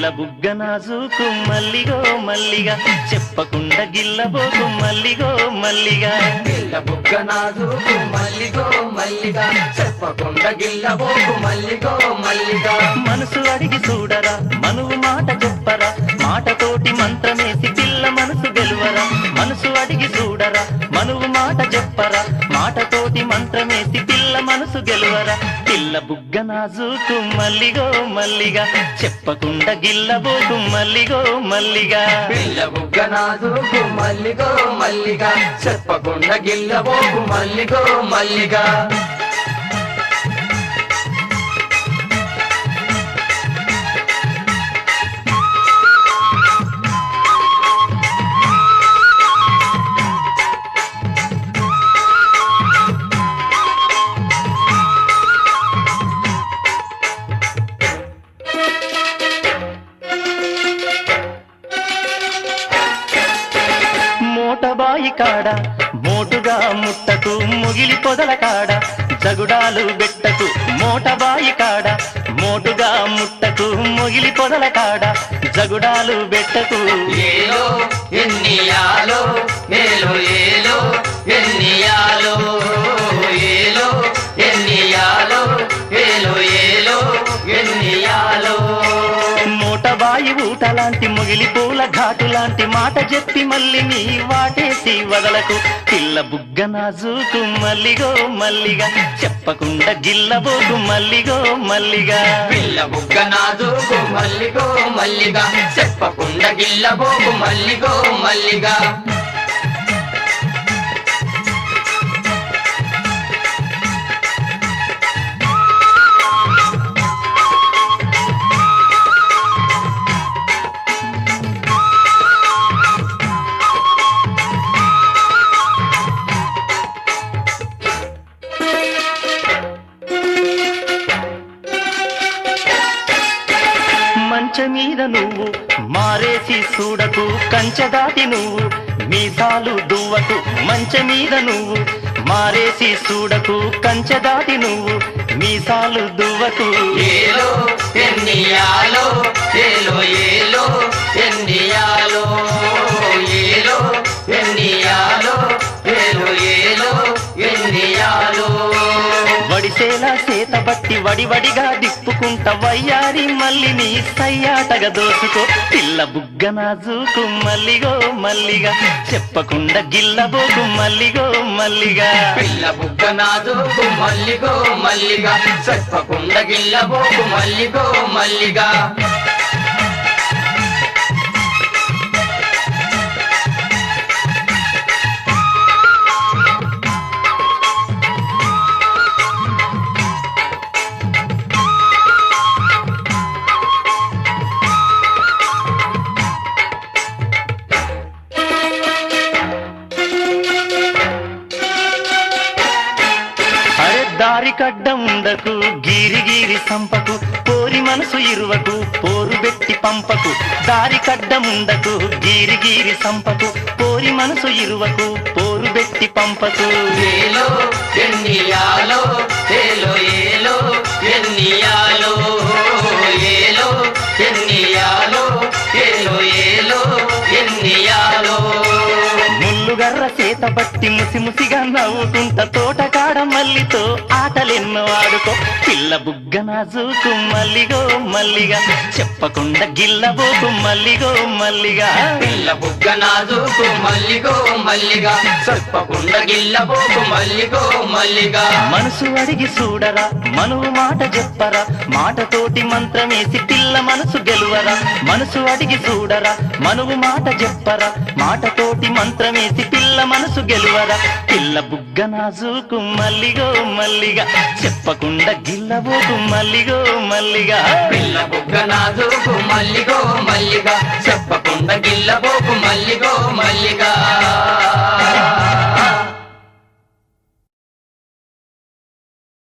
బుగ్గ నాజుకు మల్లిగో మల్లిగా చెప్పకుండా గిల్లబోకు మల్లిగో మల్లిగా పిల్ల బుగ్గ నాజుకు మల్లిగో మల్లిగా చెప్పకుండా గిల్లబోకు మల్లిగో మల్లిగా మనసు అడిగి చూడరా మనువు మాట చెప్పరా మాటతోటి మంత్రమేసి పిల్ల మనసు గెలువరా మనసు అడిగి చూడరా మనువు మాట చెప్పరా మాటతోటి మంత్రమేసి పిల్ల మనసు గెలువరా పిల్ల బుగ్గ నాజుకు మల్లిగో మల్లిగా చెప్పకుండా గిల్లబోకు మల్లిగో మల్లిగా పిల్ల బుగ్గ నాజుకు మల్లిగో మల్లిగా చెప్పకుండా గిల్లబోకు మల్లిగో మల్లిగా మోటబాయి కాడ మోటుగా ముట్టకు ముగిలి పొదల కాడ జగుడాలు బెట్టకు మోటబాయి కాడ మోటుగా ముట్టకు ముగిలి పొదల కాడ జగుడాలు బెట్టకు ఏలో ఎన్నియాలో ఏలో ఏలో ఎన్నియాలో ఏలో ఎన్నియాలో ఏలో ఏలో ఎన్నియాలో మోటబాయి ఊట లాంటి ముగిలి పూల ఘాటు లాంటి మాట చెప్పి మళ్ళీ నీ వాటేసి వదలకు పిల్ల బుగ్గ నాజుకు మల్లిగో మల్లిగా చెప్పకుండా గిల్లబోకు మల్లిగో మల్లిగా పిల్ల బుగ్గ నాజుకు మల్లిగో మల్లిగా చెప్పకుండా గిల్లబోకు మల్లిగో మల్లిగా మంచ మీద నువ్వు మారేసి చూడకు కంచె దాటి నువ్వు మీసాలు దువ్వకు మంచ మీద నువ్వు మారేసి చూడకు కంచె దాటి నువ్వు మీసాలు దువ్వకు ఏలో ఎన్నియాలో ఏలో ఏలో ఎన్నియాలో ఏలో ఎన్నియాలో ఏలో ఏలో ఎన్నియాలో వడిసేలా సేత బట్టి వడివడిగా దిప్పుకుంట వయ్యారి మల్లి నీ సయ్యాటగా దోసుకో పిల్ల బుగ్గ నాజుకు మల్లిగో మల్లిగా చెప్పకుండా గిల్లబోకు మల్లిగో మల్లిగా పిల్ల బుగ్గ నాజుకు మల్లిగో మల్లిగా చెప్పకుండా గిల్లబోకు మల్లిగో మల్లిగా అరే దారి కడ్డ ఉండకు గీరి గీరి సంపకు పోరి మనసు ఇరువకు పోరు బెట్టి పంపకు దారి కడ్డ ఉండకు గీరి గీరి సంపకు పోరి మనసు ఇరువకు పోరు బెట్టి పంపకు ఏలో ఎన్నియాలో ఏలో ఏలో ఎన్నియాలో ఏలో ఎన్నియాలో ఏలో ఏలో ఎన్నియాలో ముల్లుగర్ర చేత బట్టి ముసి ముసిగా నవ్వుకుంట తోటకాడ మల్లితో ఆటలెన్నో ఆడుకో పిల్ల బుగ్గ నాజుకు మల్లిగో మల్లిగా చెప్పకుండా గిల్లబోకు మల్లిగో మల్లిగా పిల్ల బుగ్గ నాజుకు మల్లిగో మల్లిగా చెప్పకుండా గిల్లబోకు మల్లిగో మల్లిగా మనసు అడిగి చూడరా మనువు మాట చెప్పరా మాటతోటి మంత్రమేసి పిల్ల మనసు గెలువరా మనసు అడిగి చూడరా మనువు మాట చెప్పరా మాటతోటి మంత్రమేసి పిల్ల మనసు గెలువరా పిల్ల బుగ్గ నాజుకు మల్లిగో మల్లిగా చెప్పకుండా గిల్లబోకు మల్లిగో మల్లిగా పిల్ల బుగ్గ నాజుకు మల్లిగో మల్లిగా చెప్పకుండా గిల్లబోకు మల్లిగో మల్లిగా